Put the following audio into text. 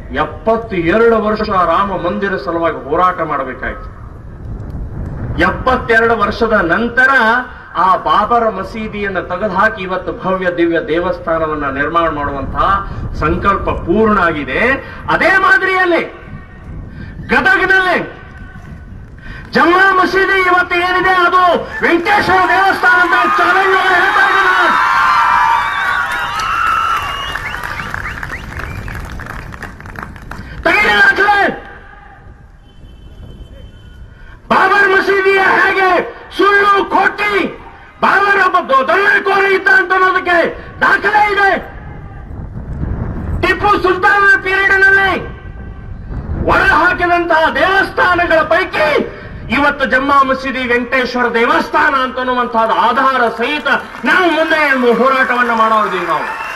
ಎಪ್ಪತ್ತು ಎರಡು ವರ್ಷ ರಾಮ ಮಂದಿರ ಸಲುವಾಗಿ ಹೋರಾಟ ಮಾಡಬೇಕಾಯ್ತು ಎಪ್ಪತ್ತೆರಡು ವರ್ಷದ ನಂತರ ಆ ಬಾಬರ ಮಸೀದಿಯನ್ನು ತೆಗೆದುಹಾಕಿ ಇವತ್ತು ಭವ್ಯ ದಿವ್ಯ ದೇವಸ್ಥಾನವನ್ನ ನಿರ್ಮಾಣ ಮಾಡುವಂತಹ ಸಂಕಲ್ಪ ಪೂರ್ಣ ಆಗಿದೆ ಅದೇ ಮಾದರಿಯಲ್ಲಿ ಗದಗನಲ್ಲಿ ಜಮ್ಮಾ ಮಸೀದಿ ಇವತ್ತು ಏನಿದೆ ಅದು ವೆಂಕಟೇಶ್ವರ ದೇವಸ್ಥಾನ ಅಂತ ಚಾಲೆಂಜ್ ಹೇಳ್ತಾ ಇದ್ದೀನಿ ನಾನು. ತೆಗೀರಿ ದಾಖಲೆ. ಬಾಬರ್ ಮಸೀದಿಯ ಹೇಗೆ ಸುಳ್ಳು ಕೊಟ್ಟಿ ಬಾಬರ್ ಒಬ್ಬ ದೊ- ದೊಣ್ಣೆಕೋರ ಇದ್ದ ಅಂತ ಅನ್ನೋದಕ್ಕೆ ದಾಖಲೆ ಇದೆ ಟಿಪ್ಪು ಸುಲ್ತಾನನ ಪೀರಿಯಡ್ನಲ್ಲಿ ಹೊರ ಹಾಕಿದಂತಹ ದೇವಸ್ಥಾನಗಳ ಪೈಕಿ ಇವತ್ತು ಜಮ್ಮಾ ಮಸೀದಿ ವೆಂಕಟೇಶ್ವರ ದೇವಸ್ಥಾನ ಅಂತ ಅನ್ನುವಂತಹದ್ದು ಆಧಾರ ಸಹಿತ ನಾವು ಮುಂದೆ ಹೋರಾಟವನ್ನ ಮಾಡೋದಿದ್ದೀವಿ ನಾವು